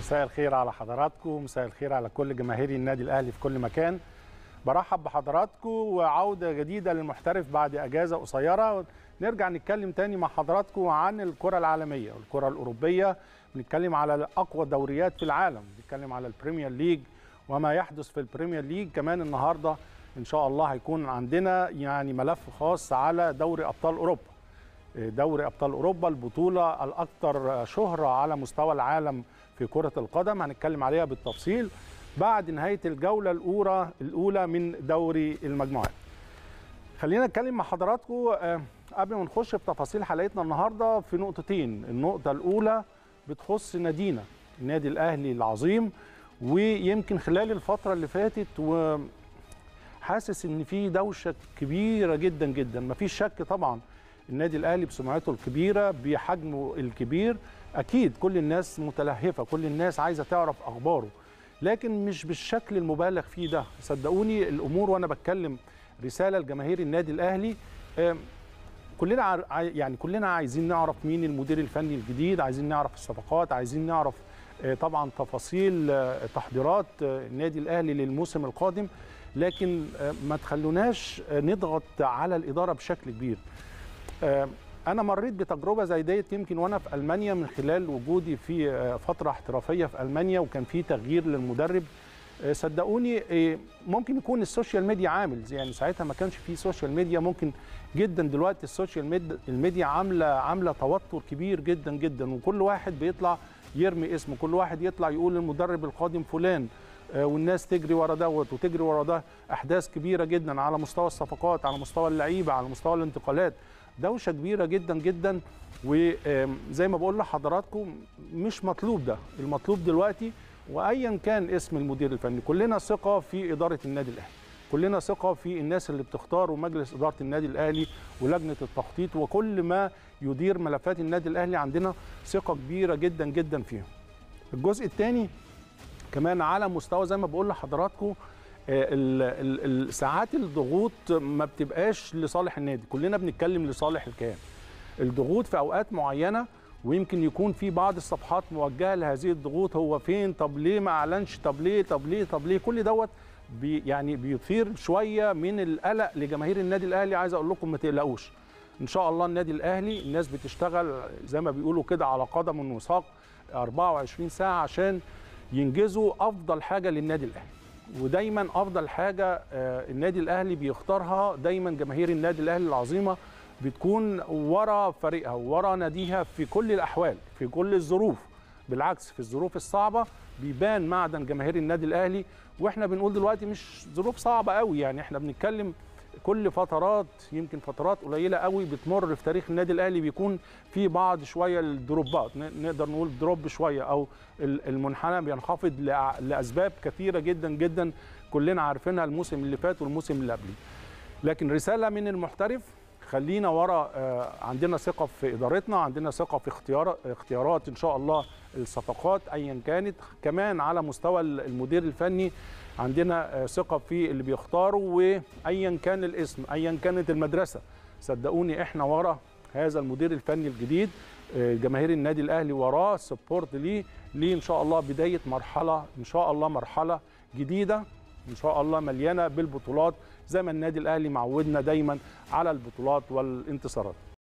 مساء الخير على حضراتكم مساء الخير على كل جماهير النادي الاهلي في كل مكان برحب بحضراتكم وعوده جديده للمحترف بعد اجازه قصيره نرجع نتكلم تاني مع حضراتكم عن الكره العالميه والكره الاوروبيه بنتكلم على اقوى دوريات في العالم بنتكلم على البريمير ليج وما يحدث في البريمير ليج كمان النهارده ان شاء الله هيكون عندنا يعني ملف خاص على دوري ابطال اوروبا دوري ابطال اوروبا البطوله الاكثر شهره على مستوى العالم في كره القدم هنتكلم عليها بالتفصيل بعد نهايه الجوله الاولى الاولى من دوري المجموعات خلينا نتكلم مع حضراتكم قبل ما نخش في تفاصيل حلقتنا النهارده في نقطتين النقطه الاولى بتخص نادينا النادي الاهلي العظيم ويمكن خلال الفتره اللي فاتت و حاسس ان في دوشه كبيره جدا جدا مفيش شك طبعا النادي الاهلي بسمعته الكبيره بحجمه الكبير اكيد كل الناس متلهفه كل الناس عايزه تعرف اخباره لكن مش بالشكل المبالغ فيه ده صدقوني الامور وانا بتكلم رساله لجماهير النادي الاهلي كلنا يعني كلنا عايزين نعرف مين المدير الفني الجديد عايزين نعرف الصفقات عايزين نعرف طبعا تفاصيل تحضيرات النادي الاهلي للموسم القادم لكن ما تخلوناش نضغط على الاداره بشكل كبير انا مريت بتجربه زي ديت يمكن وانا في المانيا من خلال وجودي في فتره احترافيه في المانيا وكان في تغيير للمدرب صدقوني ممكن يكون السوشيال ميديا عامل يعني ساعتها ما كانش في سوشيال ميديا ممكن جدا دلوقتي السوشيال ميديا عامله عامله توتر كبير جدا جدا وكل واحد بيطلع يرمي اسمه كل واحد يطلع يقول المدرب القادم فلان والناس تجري ورا دوت وتجري ورا ده احداث كبيره جدا على مستوى الصفقات على مستوى اللعيبه على مستوى الانتقالات دوشه كبيره جدا جدا وزي ما بقول لحضراتكم مش مطلوب ده المطلوب دلوقتي وايا كان اسم المدير الفني كلنا ثقه في اداره النادي الاهلي كلنا ثقه في الناس اللي بتختار ومجلس اداره النادي الاهلي ولجنه التخطيط وكل ما يدير ملفات النادي الاهلي عندنا ثقه كبيره جدا جدا فيهم الجزء الثاني كمان على مستوى زي ما بقول لحضراتكم ساعات الضغوط ما بتبقاش لصالح النادي كلنا بنتكلم لصالح الكيان الضغوط في اوقات معينه ويمكن يكون في بعض الصفحات موجهه لهذه الضغوط هو فين طب ليه ما اعلنش طب ليه طب ليه طب ليه كل دوت بي يعني بيثير شويه من القلق لجماهير النادي الاهلي عايز اقول لكم ما تقلقوش ان شاء الله النادي الاهلي الناس بتشتغل زي ما بيقولوا كده على قدم وساق 24 ساعه عشان ينجزوا افضل حاجه للنادي الاهلي ودايما افضل حاجه النادي الاهلي بيختارها دايما جماهير النادي الاهلي العظيمه بتكون ورا فريقها ورا ناديها في كل الاحوال في كل الظروف بالعكس في الظروف الصعبه بيبان معدن جماهير النادي الاهلي واحنا بنقول دلوقتي مش ظروف صعبه قوي يعني احنا بنتكلم كل فترات يمكن فترات قليله قوي بتمر في تاريخ النادي الاهلي بيكون في بعض شويه الدروبات نقدر نقول دروب شويه او المنحنى بينخفض لاسباب كثيره جدا جدا كلنا عارفينها الموسم اللي فات والموسم اللي قبله لكن رساله من المحترف خلينا ورا عندنا ثقه في ادارتنا عندنا ثقه في اختيار اختيارات ان شاء الله الصفقات ايا كانت كمان على مستوى المدير الفني عندنا ثقه في اللي بيختاروا وايا كان الاسم ايا كانت المدرسه صدقوني احنا ورا هذا المدير الفني الجديد جماهير النادي الاهلي وراه سبورت ليه ليه ان شاء الله بدايه مرحله ان شاء الله مرحله جديده ان شاء الله مليانه بالبطولات زي ما النادي الاهلي معودنا دايما على البطولات والانتصارات